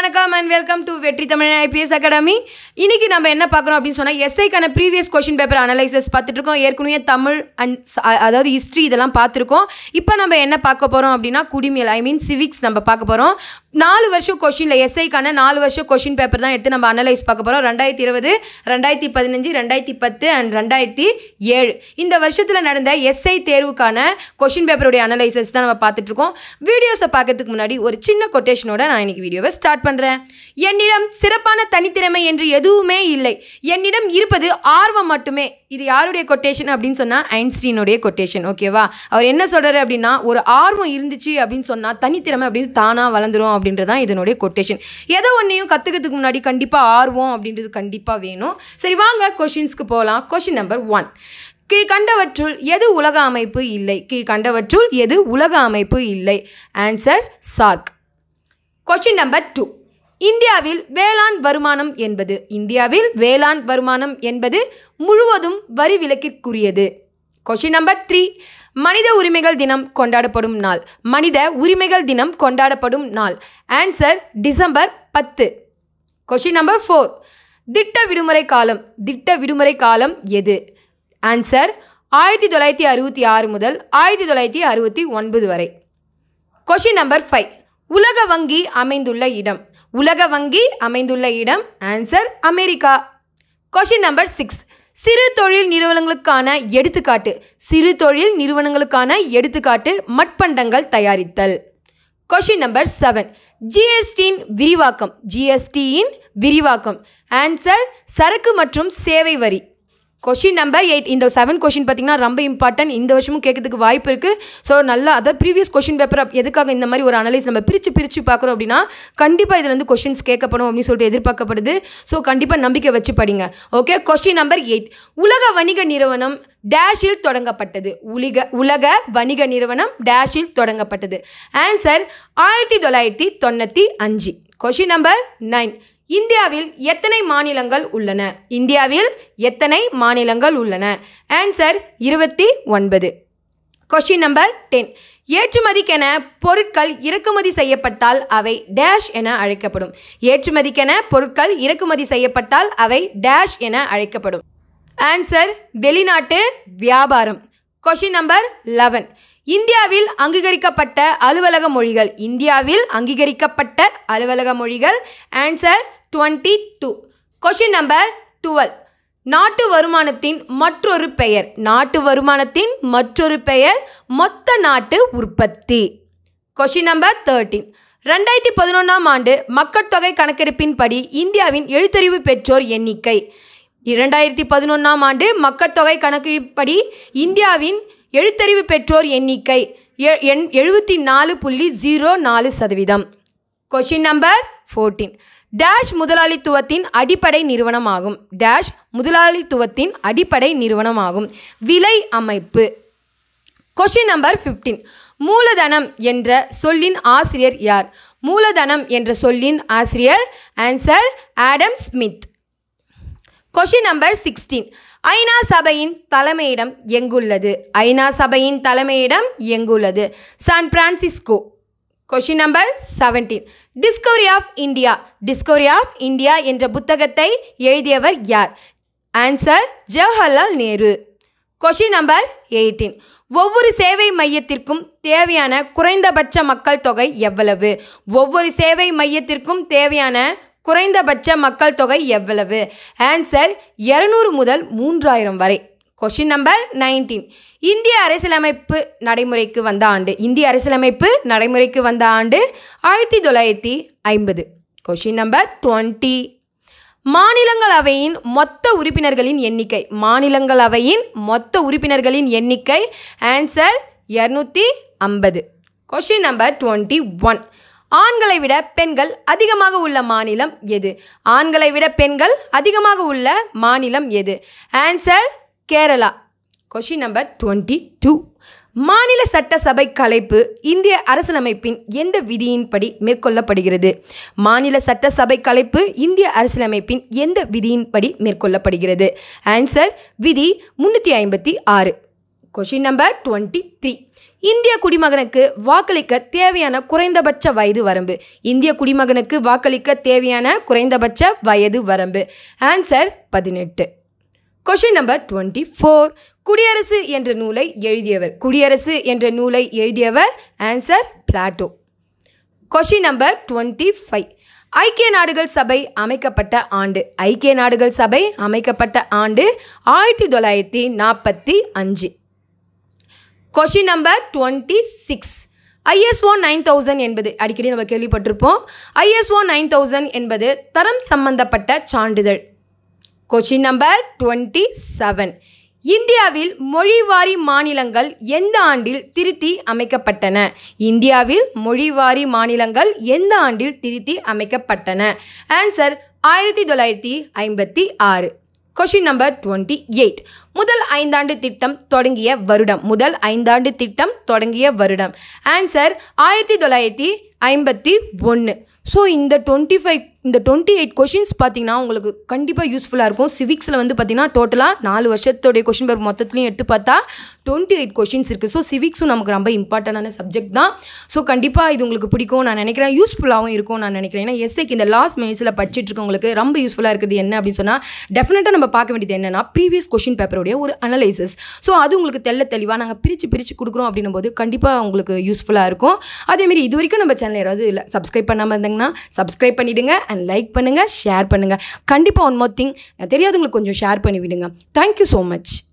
வணக்கம் and welcome to வெற்றி Tamil IPS academy இன்னைக்கு நம்ம என்ன பார்க்குறோம் அப்படின்னு சொன்னால் எஸ்ஐக்கான ப்ரீவியஸ் கொஷின் பேப்பர் அனலைசஸ் பார்த்துட்டு இருக்கோம் ஏற்கனவே தமிழ் அண்ட் அதாவது ஹிஸ்ட்ரி இதெல்லாம் பார்த்துருக்கோம் இப்போ நம்ம என்ன பார்க்க போகிறோம் அப்படின்னா குடிமியல் ஐ மீன் சிவிக்ஸ் நம்ம பார்க்க போகிறோம் நாலு வருஷம் கொஷினில் எஸ்ஐக்கான நாலு வருஷம் கொஷின் பேப்பர் தான் எடுத்து நம்ம அனலைஸ் பார்க்க போகிறோம் ரெண்டாயிரத்தி இருபது ரெண்டாயிரத்தி பதினஞ்சு ரெண்டாயிரத்தி பத்து அண்ட் ரெண்டாயிரத்தி ஏழு இந்த வருஷத்தில் நடந்த எஸ்ஐ தேர்வுக்கான கொஷின் பேப்பருடைய அனலைசஸ் தான் நம்ம பார்த்துட்ருக்கோம் வீடியோஸை பார்க்கறதுக்கு முன்னாடி ஒரு சின்ன கொட்டேஷனோட நான் இன்னைக்கு வீடியோவை ஸ்டார்ட் பண்ணுறேன் என்னிடம் சிறப்பான தனித்திறமை என்று எதுவுமே இல்லை என்னிடம் இருப்பது ஆர்வம் மட்டுமே இது யாருடைய கொட்டேஷன் அப்படின்னு சொன்னால் ஐன்ஸ்டீனுடைய கொட்டேஷன் ஓகேவா அவர் என்ன சொல்கிறாரு அப்படின்னா ஒரு ஆர்வம் இருந்துச்சு அப்படின்னு சொன்னால் தனித்திறமை அப்படின்னு தானாக வளர்ந்துரும் அப்படின்றதான் இதனுடைய கொட்டேஷன் எதை ஒன்றையும் கற்றுக்கிறதுக்கு முன்னாடி கண்டிப்பாக ஆர்வம் அப்படின்றது கண்டிப்பாக வேணும் சரி வாங்க கொஷின்ஸ்க்கு போகலாம் கொஷின் நம்பர் ஒன் கீழ்கண்டவற்றுள் எது உலக அமைப்பு இல்லை கீழ்கண்டவற்றுள் எது உலக அமைப்பு இல்லை answer SAARC question number two இந்தியாவில் வேளாண் வருமானம் என்பது இந்தியாவில் வேளாண் வருமானம் என்பது முழுவதும் வரி விலக்கிற்குரியது கொஷின் நம்பர் த்ரீ மனித உரிமைகள் தினம் கொண்டாடப்படும் நாள் மனித உரிமைகள் தினம் கொண்டாடப்படும் நாள் ஆன்சர் டிசம்பர் பத்து கொஷின் நம்பர் ஃபோர் திட்ட விடுமுறை காலம் திட்ட விடுமுறை காலம் எது ஆன்சர் ஆயிரத்தி தொள்ளாயிரத்தி அறுபத்தி ஆறு முதல் ஆயிரத்தி தொள்ளாயிரத்தி அறுபத்தி ஒன்பது வரை கொஷின் நம்பர் ஃபைவ் உலக வங்கி அமைந்துள்ள இடம் உலக வங்கி அமைந்துள்ள இடம் answer America question number six சிறு தொழில் நிறுவனங்களுக்கான எடுத்துக்காட்டு சிறு தொழில் நிறுவனங்களுக்கான எடுத்துக்காட்டு மட்பண்டங்கள் தயாரித்தல் கொஷின் நம்பர் செவன் ஜிஎஸ்டியின் விரிவாக்கம் ஜிஎஸ்டியின் விரிவாக்கம் ஆன்சர் சரக்கு மற்றும் சேவை வரி கொஷின் நம்பர் எயிட் இந்த செவன் கொஷின் பார்த்தீங்கன்னா ரொம்ப இம்பார்ட்டன்ட் இந்த வருஷமும் கேட்கறதுக்கு வாய்ப்பு இருக்குது ஸோ நல்லா அதாவது ப்ரீவியஸ் கொஷின் பேப்பர் எதுக்காக இந்த மாதிரி ஒரு அனலைஸ் நம்ம பிரித்து பிரித்து பார்க்குறோம் அப்படின்னா கண்டிப்பாக இதில் வந்து கொஷின்ஸ் கேட்கப்படும் அப்படின்னு சொல்லிட்டு எதிர்பார்க்கப்படுது ஸோ கண்டிப்பாக நம்பிக்கை வச்சு படிங்க ஓகே கொஷின் நம்பர் எயிட் உலக வணிக நிறுவனம் டேஷில் தொடங்கப்பட்டது உலக உலக வணிக நிறுவனம் டேஷில் தொடங்கப்பட்டது ஆன்சர் ஆயிரத்தி தொள்ளாயிரத்தி தொண்ணூற்றி அஞ்சு கொஷின் நம்பர் நைன் இந்தியாவில் எத்தனை மாநிலங்கள் உள்ளன இந்தியாவில் எத்தனை மாநிலங்கள் உள்ளன ஆன்சர் இருபத்தி ஒன்பது கொஷின் நம்பர் டென் ஏற்றுமதிக்கென பொருட்கள் இறக்குமதி செய்யப்பட்டால் அவை டேஷ் என அழைக்கப்படும் ஏற்றுமதிக்கென பொருட்கள் இறக்குமதி செய்யப்பட்டால் அவை டேஷ் என அழைக்கப்படும் ஆன்சர் வெளிநாட்டு வியாபாரம் கொஷின் நம்பர் லெவன் இந்தியாவில் அங்கீகரிக்கப்பட்ட அலுவலக மொழிகள் இந்தியாவில் அங்கீகரிக்கப்பட்ட அலுவலக மொழிகள் answer twenty two question number twelve நாட்டு வருமானத்தின் மற்றொரு பெயர் நாட்டு வருமானத்தின் மற்றொரு பெயர் மொத்த நாட்டு உற்பத்தி கொஷின் நம்பர் தேர்ட்டீன் ரெண்டாயிரத்தி பதினொன்றாம் ஆண்டு மக்கட்தொகை கணக்கெடுப்பின்படி இந்தியாவின் எழுத்தறிவு பெற்றோர் எண்ணிக்கை இரண்டாயிரத்தி பதினொன்றாம் ஆண்டு மக்கட்தொகை கணக்கெடுப்படி இந்தியாவின் எழுத்தறிவு பெற்றோர் எண்ணிக்கை எண் எழுபத்தி நாலு புள்ளி ஜீரோ நாலு சதவீதம் கொஷின் நம்பர் ஃபோர்டீன் டேஷ் முதலாளித்துவத்தின் அடிப்படை நிறுவனமாகும் டேஷ் முதலாளித்துவத்தின் அடிப்படை நிறுவனமாகும் விலை அமைப்பு கொஷின் நம்பர் ஃபிஃப்டீன் மூலதனம் என்ற சொல்லின் ஆசிரியர் யார் மூலதனம் என்ற சொல்லின் ஆசிரியர் answer Adam Smith question number sixteen ஐநா சபையின் தலைமையிடம் எங்குள்ளது ஐநா சபையின் தலைமையிடம் எங்குள்ளது San Francisco question number seventeen discovery of India discovery of India என்ற புத்தகத்தை எழுதியவர் யார் answer Jawaharlal Nehru question number eighteen ஒவ்வொரு சேவை மையத்திற்கும் தேவையான குறைந்தபட்ச மக்கள் தொகை எவ்வளவு ஒவ்வொரு சேவை மையத்திற்கும் தேவையான குறைந்தபட்ச மக்கள் தொகை எவ்வளவு ஆன்சர் இரநூறு முதல் மூன்றாயிரம் வரை கொஷின் நம்பர் நைன்டீன் இந்திய அரசியலமைப்பு நடைமுறைக்கு வந்த ஆண்டு இந்திய அரசியலமைப்பு நடைமுறைக்கு வந்த ஆண்டு ஆயிரத்தி தொள்ளாயிரத்தி ஐம்பது கொஷின் நம்பர் டுவெண்ட்டி மாநிலங்களவையின் மொத்த உறுப்பினர்களின் எண்ணிக்கை மாநிலங்களவையின் மொத்த உறுப்பினர்களின் எண்ணிக்கை ஆன்சர் இரநூத்தி ஐம்பது கொஷின் நம்பர் டுவெண்ட்டி ஒன் ஆண்களை விட பெண்கள் அதிகமாக உள்ள மாநிலம் எது ஆண்களை விட பெண்கள் அதிகமாக உள்ள மாநிலம் எது answer Kerala question number twenty two மாநில சட்டசபை கலைப்பு இந்திய அரசியலமைப்பின் எந்த விதியின்படி மேற்கொள்ளப்படுகிறது மாநில சட்டசபை கலைப்பு இந்திய அரசியலமைப்பின் எந்த விதியின்படி மேற்கொள்ளப்படுகிறது ஆன்சர் விதி முன்னூற்றி ஐம்பத்தி ஆறு கொஷின் நம்பர் டுவெண்ட்டி த்ரீ இந்திய குடிமகனுக்கு வாக்களிக்க தேவையான குறைந்தபட்ச வயது வரம்பு இந்திய குடிமகனுக்கு வாக்களிக்க தேவையான குறைந்தபட்ச வயது வரம்பு ஆன்சர் பதினெட்டு கொஷின் நம்பர் டுவெண்ட்டி ஃபோர் குடியரசு என்ற நூலை எழுதியவர் குடியரசு என்ற நூலை எழுதியவர் answer Plato question number twenty five ஐக்கிய நாடுகள் சபை அமைக்கப்பட்ட ஆண்டு ஐக்கிய நாடுகள் சபை அமைக்கப்பட்ட ஆண்டு ஆயிரத்தி தொள்ளாயிரத்தி நாற்பத்தி அஞ்சு question number twenty six ISO nine thousand என்பது அடிக்கடி நம்ம கேள்விப்பட்டிருப்போம் ஐஎஸ்ஓ நைன் தௌசண்ட் என்பது தரம் சம்பந்தப்பட்ட சான்றிதழ் கொஷின் நம்பர் டுவெண்ட்டி செவன் இந்தியாவில் மொழிவாரி மாநிலங்கள் எந்த ஆண்டில் திருத்தி அமைக்கப்பட்டன இந்தியாவில் மொழிவாரி மாநிலங்கள் எந்த ஆண்டில் திருத்தி அமைக்கப்பட்டன ஆன்சர் ஆயிரத்தி தொள்ளாயிரத்தி ஐம்பத்தி ஆறு கொஷின் நம்பர் டுவெண்ட்டி எயிட் முதல் ஐந்தாண்டு திட்டம் தொடங்கிய வருடம் முதல் ஐந்தாண்டு திட்டம் தொடங்கிய வருடம் ஆன்சர் ஆயிரத்தி தொள்ளாயிரத்தி ஐம்பத்தி ஒன்று ஸோ இந்த டுவெண்ட்டி ஃபைவ் இந்த டுவெண்ட்டி எயிட் கொஷின்ஸ் பார்த்தீங்கன்னா உங்களுக்கு கண்டிப்பாக யூஸ்ஃபுல்லாக இருக்கும் சிவிக்ஸில் வந்து பார்த்தீங்கன்னா டோட்டலாக நாலு வருஷத்துடைய கொஷின் பேப்பர் மொத்தத்துலையும் எடுத்து பார்த்தா டுவெண்ட்டி எயிட் கொஷின்ஸ் இருக்குது ஸோ சிவிக்ஸும் நமக்கு ரொம்ப இம்பார்ட்டண்டான சப்ஜெக்ட் தான் ஸோ கண்டிப்பாக இது உங்களுக்கு பிடிக்கும் நான் நினைக்கிறேன் யூஸ்ஃபுல்லாகவும் இருக்கும் நான் நினைக்கிறேன் ஏன்னா எஸ்ஐக்கு இந்த லாஸ்ட் மினிட்ஸில் படிச்சுட்டு இருக்கவங்களுக்கு ரொம்ப யூஸ்ஃபுல்லாக இருக்குது என்ன அப்படின்னு சொன்னால் டெஃபினட்டாக நம்ம பார்க்க வேண்டியது என்னன்னா ப்ரீவியஸ் கொஷின் பேப்பருடைய ஒரு அனலைசிஸ் ஸோ அது உங்களுக்கு தெல்ல தெளிவாக நாங்கள் பிரித்து பிரித்து கொடுக்குறோம் அப்படின்னும் போது கண்டிப்பாக உங்களுக்கு யூஸ்ஃபுல்லாக இருக்கும் அதேமாரி இது வரைக்கும் நம்ம சேனல் யாராவது இல்லை சப்ஸ்கிரைப் பண்ணாமல் இருந்தாங்கன்னா சப்ஸ்கிரைப் பண்ணிவிடுங்க அண்ட் லைக் பண்ணுங்கள் ஷேர் பண்ணுங்கள் கண்டிப்பாக ஒன் மோர் திங் தெரியாதவங்களுக்கு கொஞ்சம் ஷேர் பண்ணி விடுங்க தேங்க்யூ ஸோ மச்